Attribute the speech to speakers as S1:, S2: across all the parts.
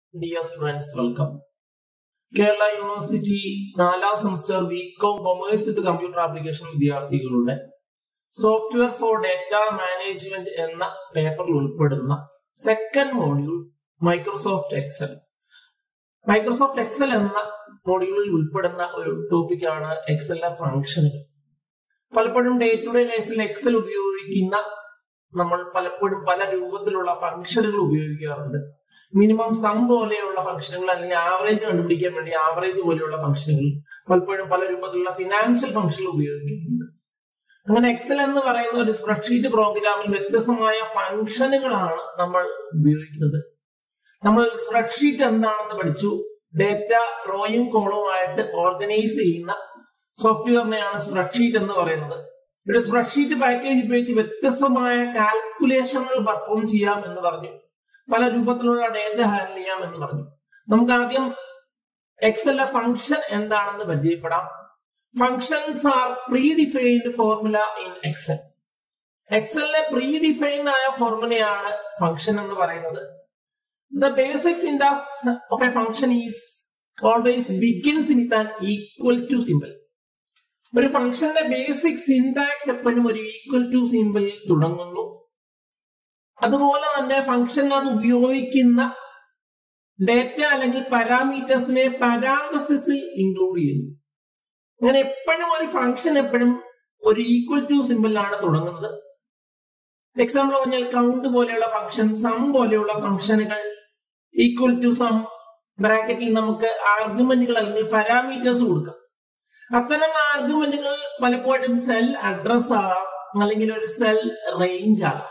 S1: Dear students welcome Kerala university നാലാം semester B Com commerce with computer application വിദ്യാർത്ഥികളുടെ software for data management എന്ന പേപ്പറിൽ ഉൾപ്പെടുന്ന second module Microsoft Excel Microsoft Excel എന്ന മോഡ്യൂളിൽ ഉൾപ്പെടുന്ന ഒരു ടോപ്പിക്കാണ് എക്സലിലെ ഫംഗ്ഷനുകൾ പലപ്പോഴും ഡേ ടു ഡേ ലൈഫിൽ എക്സൽ ഉപയോഗിക്കുന്ന നമ്മൾ പലപ്പോഴും പല രൂപത്തിലുള്ള ഫംഗ്ഷനുകൾ ഉപയോഗിക്കാറുണ്ട് മിനിമം സം പോലെയുള്ള ഫംഗ്ഷനുകൾ അല്ലെങ്കിൽ ആവറേജ് കണ്ടുപിടിക്കാൻ വേണ്ടി ആവറേജ് പോലെയുള്ള ഫംഗ്ഷനുകൾ പലപ്പോഴും പല രൂപത്തിലുള്ള ഫിനാൻഷ്യൽ ഫംഗ്ഷനുകൾ ഉപയോഗിക്കുന്നുണ്ട് അങ്ങനെ എക്സൽ എന്ന് പറയുന്ന ഒരു സ്പ്രെഡ്ഷീറ്റ് പ്രോഗ്രാമിൽ വ്യത്യസ്തമായ ഫംഗ്ഷനുകളാണ് നമ്മൾ ഉപയോഗിക്കുന്നത് നമ്മൾ സ്പ്രെഡ്ഷീറ്റ് എന്താണെന്ന് പഠിച്ചു ഡേറ്റ റോയും കോളവുമായിട്ട് ഓർഗനൈസ് ചെയ്യുന്ന സോഫ്റ്റ്വെയറിനെയാണ് സ്പ്രെഡ്ഷീറ്റ് എന്ന് പറയുന്നത് ഒരു സ്പ്രെഡ്ഷീറ്റ് പാക്കേജ് ഉപയോഗിച്ച് വ്യത്യസ്തമായ കാൽക്കുലേഷനുകൾ പെർഫോം ചെയ്യാം എന്ന് പറഞ്ഞു പല രൂപത്തിലുള്ള ഡേറ്റ ഹാൻഡിൽ ചെയ്യാം എന്ന് പറഞ്ഞു നമുക്ക് ആദ്യം എക്സലിലെ ഫംഗ്ഷൻ എന്താണെന്ന് പരിചയപ്പെടാം functions are predefined formula in Excel എക്സലിലെ പ്രീ ഡിഫൈൻഡ് ആയ ഫോർമുലയാണ് ഫംഗ്ഷൻ എന്ന് പറയുന്നത് the basic syntax of a function is always begins with an equal to symbol ഒരു ഫംഗ്ഷന്റെ ബേസിക് സിൻടാക്സ് എപ്പോഴും ഒരു ഈക്വൽ ടു സിമ്പിളിൽ തുടങ്ങുന്നു അതുപോലെ തന്നെ ഫംഗ്ഷനകത്ത് ഉപയോഗിക്കുന്ന ഡേറ്റ അല്ലെങ്കിൽ പാരാമീറ്റേഴ്സിനെ പാരാന്തസിസിൽ ഇൻക്ലൂഡ് ചെയ്യുന്നു അങ്ങനെ എപ്പോഴും ഒരു ഫംഗ്ഷൻ എപ്പോഴും ഒരു ഈക്വൽ ടു സിമ്പിളിലാണ് തുടങ്ങുന്നത് എക്സാമ്പിൾ പറഞ്ഞാൽ കൗണ്ട് പോലെയുള്ള ഫംഗ്ഷൻ സം പോലെയുള്ള ഫംഗ്ഷനുകൾ ഈക്വൽ ടു സം ബ്രാക്കറ്റിൽ നമുക്ക് ആർഗ്യുമെന്റുകൾ അല്ലെങ്കിൽ പാരാമീറ്റേഴ്സ് കൊടുക്കാം അത്തരം ആർഗ്യുമെന്റുകൾ പലപ്പോഴും സെൽ അഡ്രസ് ആകാം അല്ലെങ്കിൽ ഒരു സെൽ റേഞ്ച് ആകാം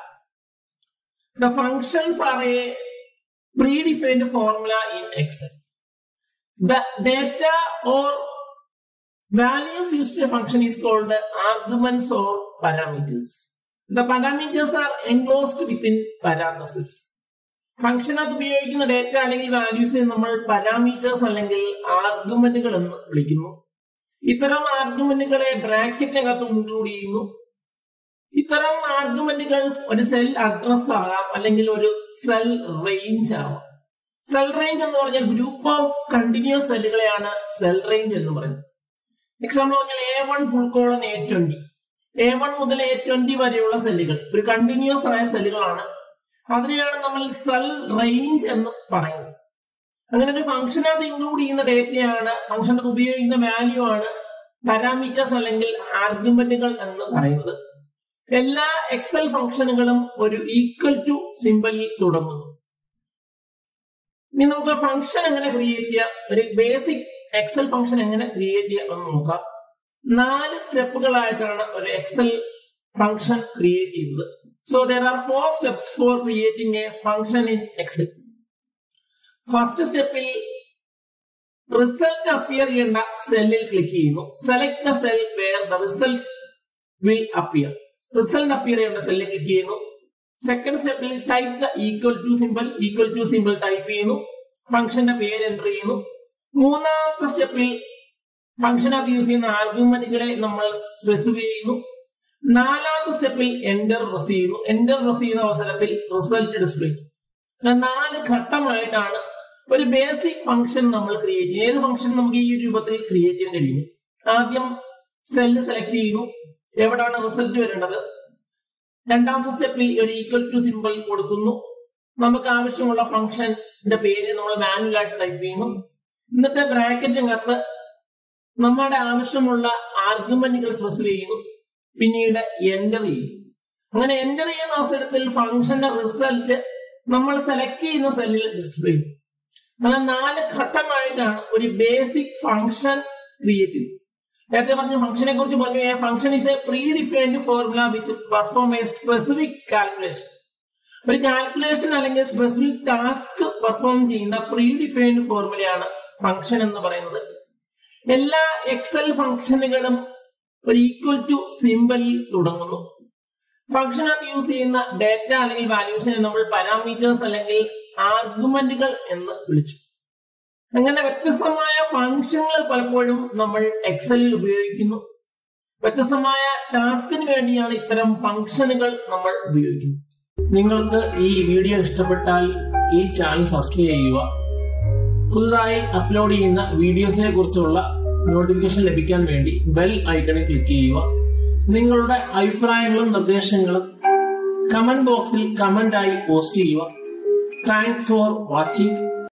S1: the functions are a predefined formula in Excel the data or values used in a function is called arguments or parameters. The parameters are enclosed within parentheses. ഫംഗ്ഷനകത്ത് ഉപയോഗിക്കുന്ന data അല്ലെങ്കിൽ വാല്യൂസിനെ നമ്മൾ parameters അല്ലെങ്കിൽ ആർഗ്യുമെന്റുകൾ എന്ന് വിളിക്കുന്നു ഇത്തരം ആർഗ്യുമെന്റുകളെ ബ്രാക്കറ്റിനകത്ത് ഇൻക്ലൂഡ് ചെയ്യുന്നു ഇത്തരം ആർഗ്യുമെന്റുകൾ ഒരു സെൽ അഡ്രസ് ആകാം അല്ലെങ്കിൽ ഒരു സെൽ റേഞ്ച് ആവാം സെൽ റേഞ്ച് എന്ന് പറഞ്ഞാൽ ഗ്രൂപ്പ് ഓഫ് കണ്ടിന്യൂസ് സെല്ലുകളെയാണ് സെൽ റേഞ്ച് എന്ന് പറയുന്നത് എക്സാമ്പിൾ പറഞ്ഞാൽ A one full colon A twenty A one മുതൽ എ ട്വന്റി വരെയുള്ള സെല്ലുകൾ ഒരു കണ്ടിന്യൂസ് ആയ സെല്ലുകളാണ് അതിനെയാണ് നമ്മൾ സെൽ റേഞ്ച് എന്ന് പറയുന്നത് അങ്ങനെ ഒരു ഫംഗ്ഷനകത്ത് ഇൻക്ലൂഡ് ചെയ്യുന്ന ഡേറ്റയാണ് ഫംഗ്ഷനകത്ത് ഉപയോഗിക്കുന്ന വാല്യൂ ആണ് പാരാമീറ്റേഴ്സ് അല്ലെങ്കിൽ ആർഗ്യുമെന്റുകൾ എന്ന് പറയുന്നത് എല്ലാ എക്സൽ ഫംഗ്ഷനുകളും ഒരു ഈക്വൽ ടു സിമ്പലിൽ തുടങ്ങുന്നു ഇനി നമുക്ക് ഫംഗ്ഷൻ എങ്ങനെ ക്രിയേറ്റ് ചെയ്യാം ഒരു ബേസിക് എക്സൽ ഫംഗ്ഷൻ എങ്ങനെ ക്രിയേറ്റ് ചെയ്യാം എന്ന് നോക്കാം നാല് സ്റ്റെപ്പുകളായിട്ടാണ് ഒരു എക്സൽ ഫംഗ്ഷൻ ക്രിയേറ്റ് ചെയ്യുന്നത് so there are four steps for creating a function in Excel first സ്റ്റെപ്പിൽ റിസൾട്ട് അപ്പിയർ ചെയ്യേണ്ട സെല്ലിൽ ക്ലിക്ക് ചെയ്യുന്നു select the cell where the result will appear result appear ചെയ്യേണ്ട സെല്ലിൽ ക്ലിക്ക് ചെയ്യുന്നു സെക്കൻഡ് സ്റ്റെപ്പിൽ type the equal to symbol equal to symbol type ചെയ്യുന്നു ഫംഗ്ഷന്റെ പേര് എൻ്റർ ചെയ്യുന്നു മൂന്നാമത്തെ സ്റ്റെപ്പിൽ ഫംഗ്ഷനകത്ത് യൂസ് ചെയ്യുന്ന ആർഗ്യുമെന്റുകളെ നമ്മൾ സ്പെസിഫൈ ചെയ്യുന്നു നാലാമത്തെ സ്റ്റെപ്പിൽ എൻ്റർ പ്രസ് ചെയ്യുന്നു എൻ്റർ പ്രസ് ചെയ്യുന്ന അവസരത്തിൽ റിസൾട്ട് ഡിസ്പ്ലേ നാല് ഘട്ടമായിട്ടാണ് ഒരു ബേസിക് ഫംഗ്ഷൻ നമ്മൾ ക്രിയേറ്റ് ചെയ്യുന്നത് ഏത് ഫംഗ്ഷൻ നമുക്ക് ഈ രൂപത്തിൽ ക്രിയേറ്റ് ചെയ്യാൻ കഴിയും ആദ്യം സെല്ല് സെലക്ട് ചെയ്യുന്നു എവിടെയാണ് റിസൾട്ട് വരേണ്ടത് രണ്ടാമത്തെ സ്റ്റെപ്പിൽ ഒരു ഈക്വൽ ടു സിമ്പിൾ കൊടുക്കുന്നു നമുക്ക് ആവശ്യമുള്ള ഫംഗ്ഷന്റെ പേര് നമ്മൾ മാനുവലായിട്ട് ടൈപ്പ് ചെയ്യുന്നു എന്നിട്ട് ബ്രാക്കറ്റിനകത്ത് നമ്മുടെ ആവശ്യമുള്ള ആർഗ്യുമെന്റുകൾ സ്പെസിഫൈ ചെയ്യുന്നു പിന്നീട് എൻ്റർ ചെയ്യും അങ്ങനെ എൻ്റർ ചെയ്യുന്ന അവസരത്തിൽ ഫംഗ്ഷന്റെ റിസൾട്ട് നമ്മൾ സെലക്ട് ചെയ്യുന്ന സെല്ലിൽ ഡിസ്പ്ലേ ചെയ്യും അങ്ങനെ നാല് ഘട്ടമായിട്ടാണ് ഒരു ബേസിക് ഫംഗ്ഷൻ ക്രിയേറ്റ് ചെയ്യുന്നത് നേരത്തെ പറഞ്ഞ ഫംഗ്ഷനെ കുറിച്ച് പറഞ്ഞു function is a predefined formula which perform a specific calculation ഒരു കാൽക്കുലേഷൻ അല്ലെങ്കിൽ സ്പെസിഫിക് ടാസ്ക് പെർഫോം ചെയ്യുന്ന പ്രീ ഡിഫൈൻഡ് ഫോർമുലയാണ് ഫംഗ്ഷൻ എന്ന് പറയുന്നത് എല്ലാ എക്സൽ ഫംഗ്ഷനുകളും ഒരു ഈക്വൽ ടു സിമ്പലിൽ തുടങ്ങുന്നു ഫംഗ്ഷനകത്ത് യൂസ് ചെയ്യുന്ന ഡേറ്റ അല്ലെങ്കിൽ വാല്യൂസിനെ നമ്മൾ പാരാമീറ്റേഴ്സ് അല്ലെങ്കിൽ ആർഗ്യുമെന്റുകൾ എന്ന് വിളിച്ചു അങ്ങനെ വ്യത്യസ്തമായ ഫംഗ്ഷനുകൾ പലപ്പോഴും നമ്മൾ എക്സലിൽ ഉപയോഗിക്കുന്നു വ്യത്യസ്തമായ ടാസ്കിന് വേണ്ടിയാണ് ഇത്തരം ഫംഗ്ഷനുകൾ നമ്മൾ ഉപയോഗിക്കുന്നത് നിങ്ങൾക്ക് ഈ വീഡിയോ ഇഷ്ടപ്പെട്ടാൽ ഈ ചാനൽ സബ്സ്ക്രൈബ് ചെയ്യുക പുതുതായി അപ്ലോഡ് ചെയ്യുന്ന വീഡിയോസിനെ കുറിച്ചുള്ള നോട്ടിഫിക്കേഷൻ ലഭിക്കാൻ വേണ്ടി ബെൽ ഐക്കണിൽ ക്ലിക്ക് ചെയ്യുക നിങ്ങളുടെ അഭിപ്രായങ്ങളും നിർദ്ദേശങ്ങളും കമന്റ് ബോക്സിൽ കമന്റ് ആയി പോസ്റ്റ് ചെയ്യുക താങ്ക്സ് ഫോർ വാച്ചിങ്